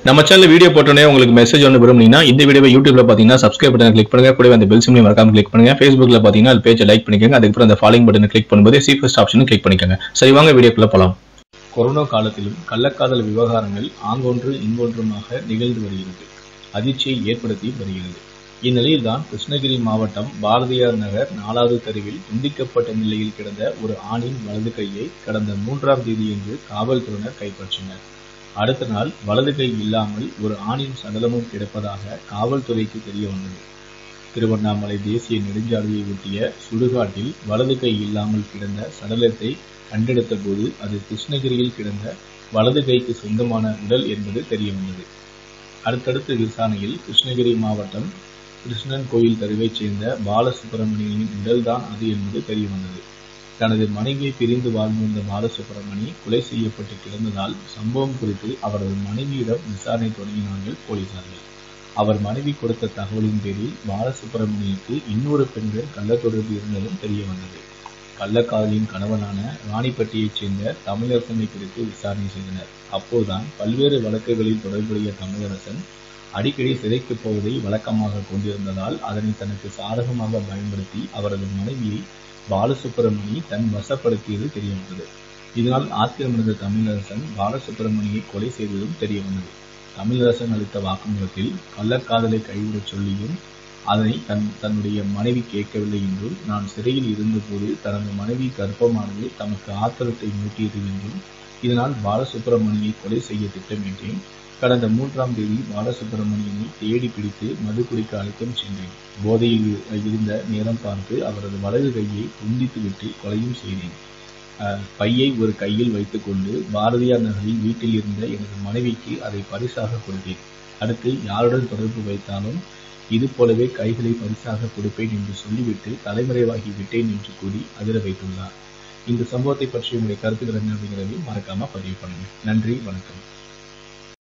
நம்ம channel video போட்டோன்னே உங்களுக்கு மெசேஜ் ஒன்று விரும்புனீங்கன்னா இந்த வீடியோவை யூடியூப்ல பார்த்தீங்கன்னா சப்ஸ்கிரைப் பட்டன் கிளிக் பண்ணுங்க கூடவே அந்த பெல் சிம்லையும் மறக்காம கிளிக் பண்ணுங்க ஃபேஸ்புக்ல பார்த்தீங்கன்னா அது பேஜை லைக் பண்ணிக்கோங்க அதுக்கப்புறம் அந்த ஃபாலோயிங் பட்டனை கிளிக் பண்ணும்போது சி ஃபர்ஸ்ட் ஆப்ஷனும் கிளிக் பண்ணிக்கோங்க சரி வாங்க வீடியோக்குள்ள போலாம் கொரோனா காலத்திலும் கள்ளக்காதல் விவகாரங்கள் ஆங்கொன்று இங்கொன்றுமாக நிகழ்ந்து வருகிறது அதிர்ச்சியை ஏற்படுத்தி வருகிறது இந்நிலையில் தான் கிருஷ்ணகிரி மாவட்டம் பாரதியார் நகர் நாலாவது தெருவில் துண்டிக்கப்பட்ட நிலையில் கிடந்த ஒரு ஆணின் வலது கையை கடந்த மூன்றாம் தேதியன்று காவல்துறையினர் கைப்பற்றினர் அடுத்த நாள் வலது கை இல்லாமல் ஒரு ஆணின் சடலமும் கிடப்பதாக காவல்துறைக்கு தெரிய வந்தது திருவண்ணாமலை தேசிய நெடுஞ்சாலையை ஒட்டிய சுடுகாட்டில் வலது கை இல்லாமல் கிடந்த சடலத்தை கண்டெடுத்த போது அது கிருஷ்ணகிரியில் கிடந்த வலது கைக்கு சொந்தமான உடல் என்பது தெரிய வந்தது அடுத்தடுத்த விசாரணையில் கிருஷ்ணகிரி மாவட்டம் கிருஷ்ணன் கோயில் தெருவைச் சேர்ந்த பாலசுப்பிரமணியனின் உடல்தான் அது என்பது தெரிய வந்தது தனது மனைவியை பிரிந்து வாழ்ந்து வந்த பாலசுப்பிரமணி கொலை செய்யப்பட்டு கிடந்ததால் சம்பவம் குறித்து அவரது மனைவியிடம் விசாரணை தொடங்கினார்கள் போலீசார்கள் அவர் மனைவி கொடுத்த தகவலின் பேரில் பாலசுப்பிரமணியனுக்கு இன்னொரு பெண்கள் கள்ள தொடர்பு இருந்ததும் தெரிய வந்தது கள்ளக்காதலின் கணவனான ராணிப்பட்டியைச் சேர்ந்த தமிழரசனை குறித்து விசாரணை செய்தனர் அப்போதுதான் பல்வேறு வழக்குகளில் தொடர்புடைய தமிழரசன் அடிக்கடி சிறைக்கு போவதை வழக்கமாக கொண்டிருந்ததால் அதனை தனக்கு சாதகமாக பயன்படுத்தி அவரது மனைவியை பாலசுப்பிரமணி தன் வசப்படுத்தியது தெரிய வந்தது இதனால் ஆத்திரமடைந்த தமிழரசன் பாலசுப்பிரமணியை கொலை செய்ததும் தெரிய வந்தது தமிழரசன் அளித்த வாக்குமூலத்தில் கள்ளக்காதலை கைவிடச் சொல்லியும் அதனை தன் தன்னுடைய மனைவி கேட்கவில்லை என்றும் நான் சிறையில் இருந்தபோது தனது மனைவி கர்ப்பமானது தமக்கு ஆத்திரத்தை மூட்டியது என்றும் இதனால் பாலசுப்பிரமணியை கொலை செய்ய திட்டமிட்டேன் கடந்த மூன்றாம் தேதி பாலசுப்பிரமணியனை தேடி பிடித்து மது குடிக்க அழைத்தும் சென்றேன் போதையில் இருந்த நேரம் பார்த்து அவரது வலது கையை துண்டித்துவிட்டு கொலையும் செய்தேன் அஹ், பையை ஒரு கையில் வைத்துக்கொண்டு பாரதியார் நகரில் வீட்டில் இருந்த எனது மனைவிக்கு அதை பரிசாக கொடுத்தேன் அடுத்து யாருடன் தொடர்பு வைத்தாலும் இது போலவே கைகளை பரிசாக கொடுப்பேன் என்று சொல்லிவிட்டு தலைமறைவாகி விட்டேன் என்று கூறி அதிர வைத்துள்ளார் இந்த சம்பவத்தை பற்றி உங்களுடைய கருத்துக்கள் என்ன அப்படிங்கிறதையும் மறக்காம பதிவு பண்ணுங்க நன்றி வணக்கம்